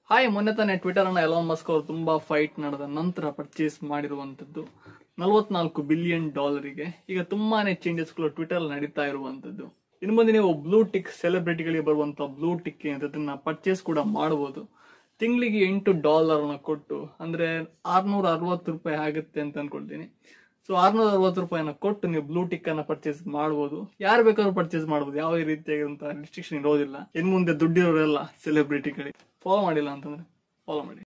hi ಮೊನ್ನೆ ತಾನೇ Twitter ಅನ್ನ ಎಲಾನ್ ಮಸ್ಕ್ ಅವರು ತುಂಬಾ ಫೈಟ್ ನಡೆದ ನಂತರ ಪರ್ಚೇಸ್ ಮಾಡಿರುವಂತದ್ದು ನಲವತ್ನಾಲ್ಕು ಬಿಲಿಯನ್ ಡಾಲರಿಗೆ ಈಗ ತುಂಬಾನೇ ಚೇಂಜಸ್ಗಳು ಟ್ವಿಟರ್ ನಡೀತಾ ಇರುವಂತದ್ದು ಇನ್ನು ಮುಂದೆ ನೀವು ಬ್ಲೂ ಟಿಕ್ ಸೆಲೆಬ್ರಿಟಿಗಳಿಗೆ ಬರುವಂತ ಬ್ಲೂ ಟಿಕ್ ಅದನ್ನ ಪರ್ಚೇಸ್ ಕೂಡ ಮಾಡಬಹುದು ತಿಂಗಳಿಗೆ ಎಂಟು ಡಾಲರ್ ನ ಕೊಟ್ಟು ಅಂದ್ರೆ ಆರ್ನೂರ ಅರವತ್ತು ರೂಪಾಯಿ ಆಗುತ್ತೆ ಅಂತ ಅನ್ಕೊಳ್ತೀನಿ ಸೊ ಆರ್ನೂರ ಅರವತ್ತು ರೂಪಾಯಿನ ಕೊಟ್ಟು ನೀವು ಬ್ಲೂ ಟಿಕ್ ಅನ್ನ ಪರ್ಚೇಸ್ ಮಾಡಬಹುದು ಯಾರು ಬೇಕಾದ್ರೂ ಪರ್ಚೇಸ್ ಮಾಡಬಹುದು ಯಾವುದೇ ರೀತಿಯಾದಂತಹ ರಿಸ್ಟ್ರಿಕ್ಷನ್ ಇರೋದಿಲ್ಲ ಇನ್ ಮುಂದೆ ದುಡ್ಡಿರೋರೆಲ್ಲ ಸೆಲೆಬ್ರಿಟಿಗಳಿಗೆ ಫಾಲೋ ಮಾಡಿಲ್ಲ ಅಂತಂದ್ರೆ ಫಾಲೋ ಮಾಡಿ